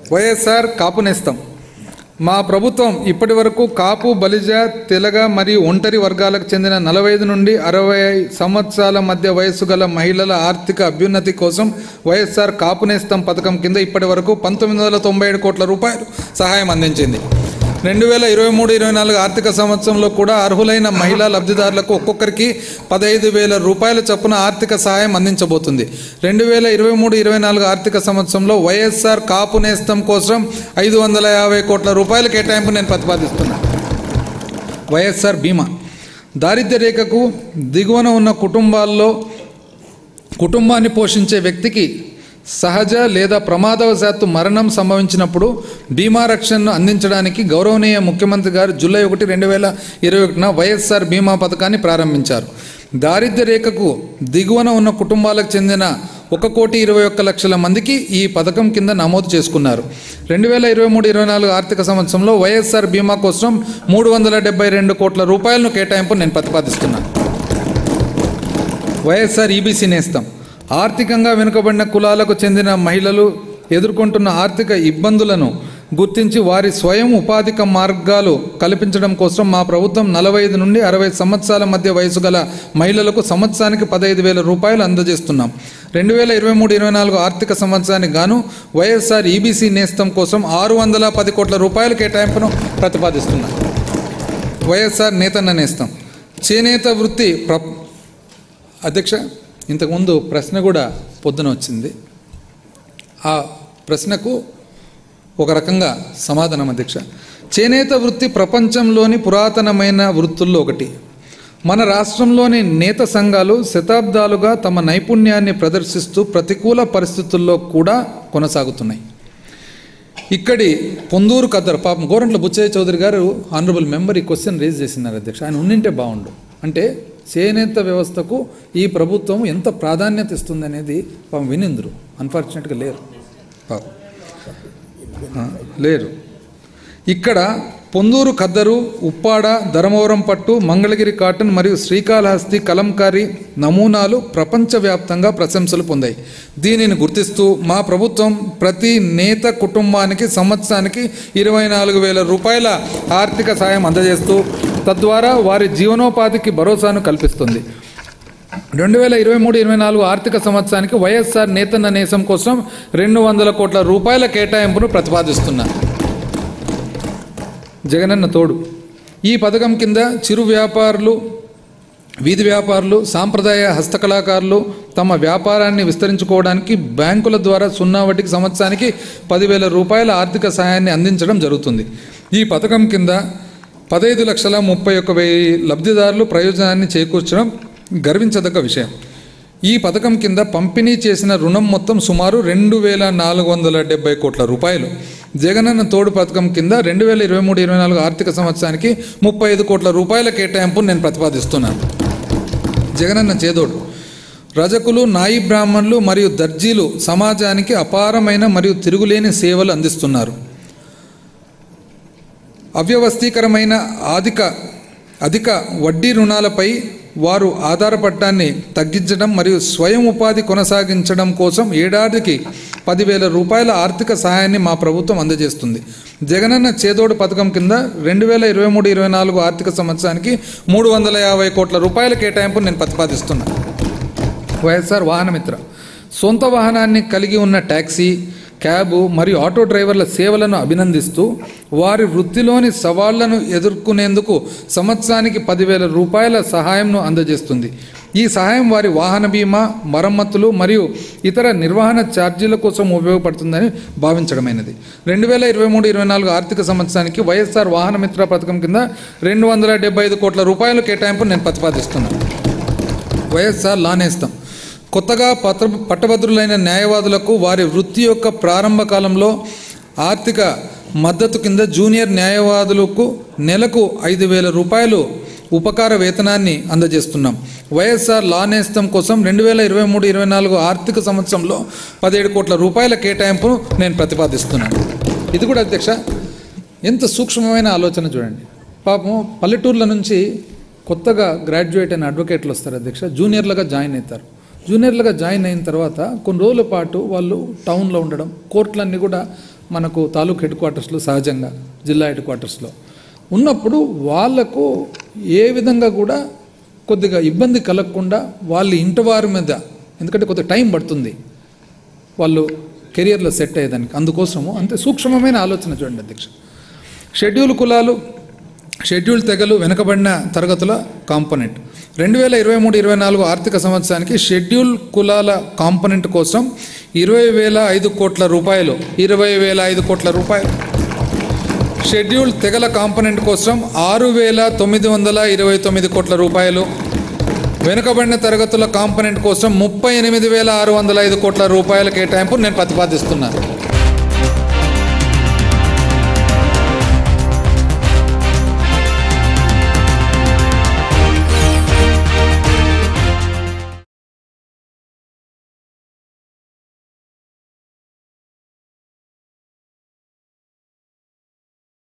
వైఎస్ఆర్ కాపు నేస్తం మా ప్రభుత్వం ఇప్పటి వరకు కాపు బలిజ తెలగ మరియు ఒంటరి వర్గాలకు చెందిన నలభై ఐదు నుండి అరవై సంవత్సరాల మధ్య వయస్సు గల మహిళల ఆర్థిక అభ్యున్నతి కోసం వైఎస్ఆర్ కాపు నేస్తం పథకం కింద ఇప్పటి వరకు పంతొమ్మిది వందల తొంభై ఏడు కోట్ల రూపాయలు సహాయం అందించింది రెండు వేల ఇరవై మూడు ఇరవై నాలుగు ఆర్థిక సంవత్సరంలో కూడా అర్హులైన మహిళా లబ్ధిదారులకు ఒక్కొక్కరికి పదహైదు వేల రూపాయల చొప్పున ఆర్థిక సహాయం అందించబోతుంది రెండు వేల ఇరవై మూడు ఇరవై నాలుగు ఆర్థిక సంవత్సరంలో వైఎస్ఆర్ కాపు నేస్తం కోసం ఐదు వందల యాభై కోట్ల రూపాయల కేటాయింపు నేను ప్రతిపాదిస్తున్నాను వైఎస్ఆర్ బీమా దారిద్ర్య రేఖకు దిగువన ఉన్న కుటుంబాల్లో కుటుంబాన్ని పోషించే వ్యక్తికి సహజ లేదా ప్రమాదవశాత్తు మరణం సంభవించినప్పుడు బీమా రక్షణను అందించడానికి గౌరవనీయ ముఖ్యమంత్రి గారు జూలై ఒకటి రెండు వేల ఇరవై ఒకటిన వైఎస్ఆర్ బీమా పథకాన్ని ప్రారంభించారు దారిద్ర్య రేఖకు దిగువన ఉన్న కుటుంబాలకు చెందిన ఒక కోటి ఇరవై ఒక్క లక్షల మందికి ఈ పథకం కింద నమోదు చేసుకున్నారు రెండు వేల ఇరవై మూడు ఇరవై నాలుగు ఆర్థిక సంవత్సరంలో వైఎస్ఆర్ బీమా కోసం మూడు వందల డెబ్బై రెండు కోట్ల రూపాయలను కేటాయింపు నేను ప్రతిపాదిస్తున్నాను వైఎస్ఆర్ ఈబీసీ నేస్తం ఆర్థికంగా వెనుకబడిన కులాలకు చెందిన మహిళలు ఎదుర్కొంటున్న ఆర్థిక ఇబ్బందులను గుర్తించి వారి స్వయం ఉపాధిక మార్గాలు కల్పించడం కోసం మా ప్రభుత్వం నలభై ఐదు నుండి అరవై సంవత్సరాల మధ్య వయసు గల మహిళలకు సంవత్సరానికి పదహైదు వేల రూపాయలు అందజేస్తున్నాం రెండు వేల ఇరవై మూడు ఇరవై నాలుగు ఆర్థిక సంవత్సరానికి గాను వైఎస్ఆర్ ఈబీసీ నేస్తం కోసం ఆరు వందల పది కోట్ల రూపాయల కేటాయింపును ప్రతిపాదిస్తున్నాం వైఎస్ఆర్ నేతన్న నేస్తం చేనేత వృత్తి ప్ర అధ్యక్ష ఇంతకుముందు ప్రశ్న కూడా పొద్దున వచ్చింది ఆ ప్రశ్నకు ఒక రకంగా సమాధానం అధ్యక్ష చేనేత వృత్తి ప్రపంచంలోని పురాతనమైన వృత్తుల్లో ఒకటి మన రాష్ట్రంలోని నేత సంఘాలు శతాబ్దాలుగా తమ నైపుణ్యాన్ని ప్రదర్శిస్తూ ప్రతికూల పరిస్థితుల్లో కూడా కొనసాగుతున్నాయి ఇక్కడి పొందూరు కద్దరు పాపం గోరంట్ల బుచ్చయ్య చౌదరి గారు ఆనరబుల్ మెంబర్ ఈ క్వశ్చన్ రేజ్ చేసినారు అధ్యక్ష ఆయన ఉండింటే బాగుండు అంటే చేనేత వ్యవస్థకు ఈ ప్రభుత్వం ఎంత ప్రాధాన్యత ఇస్తుంది అనేది పాపం వినిందరు అన్ఫార్చునేట్గా లేరు పాపం ఆ, లేరు ఇక్కడ పొందూరు ఖద్దరు ఉప్పాడ ధర్మవరం పట్టు మంగళగిరి కాటన్ మరియు శ్రీకాళహస్తి కలంకారీ నమూనాలు ప్రపంచవ్యాప్తంగా ప్రశంసలు పొందాయి దీనిని గుర్తిస్తూ మా ప్రభుత్వం ప్రతి నేత కుటుంబానికి సంవత్సరానికి ఇరవై నాలుగు వేల రూపాయల ఆర్థిక సాయం అందజేస్తూ తద్వారా వారి జీవనోపాధికి భరోసాను కల్పిస్తుంది రెండు వేల ఇరవై మూడు ఇరవై నాలుగు ఆర్థిక సంవత్సరానికి వైఎస్ఆర్ నేతన్న నేసం కోసం రెండు వందల కోట్ల రూపాయల కేటాయింపును ప్రతిపాదిస్తున్నారు జగనన్న తోడు ఈ పథకం కింద చిరు వ్యాపారులు వీధి వ్యాపారులు సాంప్రదాయ హస్తకళాకారులు తమ వ్యాపారాన్ని విస్తరించుకోవడానికి బ్యాంకుల ద్వారా సున్నా వడ్డీకి సంవత్సరానికి పదివేల రూపాయల ఆర్థిక సహాయాన్ని అందించడం జరుగుతుంది ఈ పథకం కింద పదహైదు లక్షల ముప్పై ఒక్క వెయ్యి లబ్ధిదారులు ప్రయోజనాన్ని చేకూర్చడం గర్వించదగ్గ విషయం ఈ పథకం కింద పంపిణీ చేసిన రుణం మొత్తం సుమారు రెండు వేల నాలుగు వందల డెబ్బై కోట్ల రూపాయలు జగనన్న తోడు పథకం కింద రెండు వేల ఇరవై మూడు ఇరవై నాలుగు ఆర్థిక సంవత్సరానికి ముప్పై ఐదు కోట్ల రూపాయల కేటాయింపు నేను ప్రతిపాదిస్తున్నాను జగనన్న చేదోడు రజకులు నాయి బ్రాహ్మణులు మరియు దర్జీలు సమాజానికి అపారమైన మరియు తిరుగులేని సేవలు అందిస్తున్నారు అవ్యవస్థీకరమైన అధిక అధిక వడ్డీ రుణాలపై వారు ఆధారపడటాన్ని తగ్గించడం మరియు స్వయం ఉపాధి కొనసాగించడం కోసం ఏడాదికి పదివేల రూపాయల ఆర్థిక సహాయాన్ని మా ప్రభుత్వం అందజేస్తుంది జగనన్న చేదోడు పథకం కింద రెండు వేల ఇరవై మూడు ఇరవై నాలుగు ఆర్థిక సంవత్సరానికి మూడు వందల యాభై కోట్ల రూపాయల కేటాయింపు నేను ప్రతిపాదిస్తున్నాను వైఎస్ఆర్ వాహనమిత్ర సొంత వాహనాన్ని కలిగి ఉన్న ట్యాక్సీ క్యాబు మరియు ఆటో డ్రైవర్ల సేవలను అభినందిస్తూ వారి వృత్తిలోని సవాళ్లను ఎదుర్కొనేందుకు సంవత్సరానికి పదివేల రూపాయల సహాయంను అందజేస్తుంది ఈ సహాయం వారి వాహన బీమా మరమ్మతులు మరియు ఇతర నిర్వహణ ఛార్జీల కోసం ఉపయోగపడుతుందని భావించడమైనది రెండు వేల ఇరవై మూడు ఇరవై నాలుగు ఆర్థిక సంవత్సరానికి వైఎస్ఆర్ వాహన మిత్ర పథకం కింద రెండు వందల డెబ్బై ఐదు కోట్ల రూపాయల కేటాయింపు నేను ప్రతిపాదిస్తున్నాను వైఎస్ఆర్ లానేస్తం కొత్తగా పత్ర పట్టభద్రులైన న్యాయవాదులకు వారి వృత్తి యొక్క ప్రారంభ కాలంలో ఆర్థిక మద్దతు కింద జూనియర్ న్యాయవాదులకు నెలకు ఐదు వేల రూపాయలు ఉపకార వేతనాన్ని అందజేస్తున్నాం వైఎస్ఆర్ లా నేస్తం కోసం రెండు వేల ఇరవై మూడు ఇరవై నాలుగు ఆర్థిక సంవత్సరంలో పదిహేడు కోట్ల రూపాయల కేటాయింపును నేను ప్రతిపాదిస్తున్నాను ఇది కూడా అధ్యక్ష ఎంత సూక్ష్మమైన ఆలోచన చూడండి పాపం పల్లెటూర్ల నుంచి కొత్తగా గ్రాడ్యుయేట్ అయిన అడ్వకేట్లు వస్తారు అధ్యక్ష జూనియర్లుగా జాయిన్ అవుతారు జూనియర్లుగా జాయిన్ అయిన తర్వాత కొన్ని రోజుల పాటు వాళ్ళు టౌన్లో ఉండడం కోర్టులన్నీ కూడా మనకు తాలూకు హెడ్ క్వార్టర్స్లో సహజంగా జిల్లా హెడ్ క్వార్టర్స్లో ఉన్నప్పుడు వాళ్లకు ఏ విధంగా కూడా కొద్దిగా ఇబ్బంది కలగకుండా వాళ్ళ ఇంటి వారి మీద ఎందుకంటే కొద్దిగా టైం పడుతుంది వాళ్ళు కెరియర్లో సెట్ అయ్యేదానికి అందుకోసము అంతే సూక్ష్మమైన ఆలోచన చూడండి అధ్యక్ష షెడ్యూల్ కులాలు షెడ్యూల్ తెగలు వెనుకబడిన తరగతుల కాంపోనెంట్ రెండు వేల ఇరవై మూడు ఇరవై నాలుగు ఆర్థిక సంవత్సరానికి షెడ్యూల్ కులాల కాంపోనెంట్ కోసం ఇరవై వేల ఐదు కోట్ల రూపాయలు ఇరవై వేల ఐదు కోట్ల రూపాయలు షెడ్యూల్ తెగల కాంపోనెంట్ కోసం ఆరు వేల తొమ్మిది వందల ఇరవై తొమ్మిది కోట్ల రూపాయలు వెనుకబడిన తరగతుల కాంపోనెంట్ కోసం ముప్పై ఎనిమిది వేల ఆరు వందల ఐదు కోట్ల రూపాయల కేటాయింపు నేను ప్రతిపాదిస్తున్నాను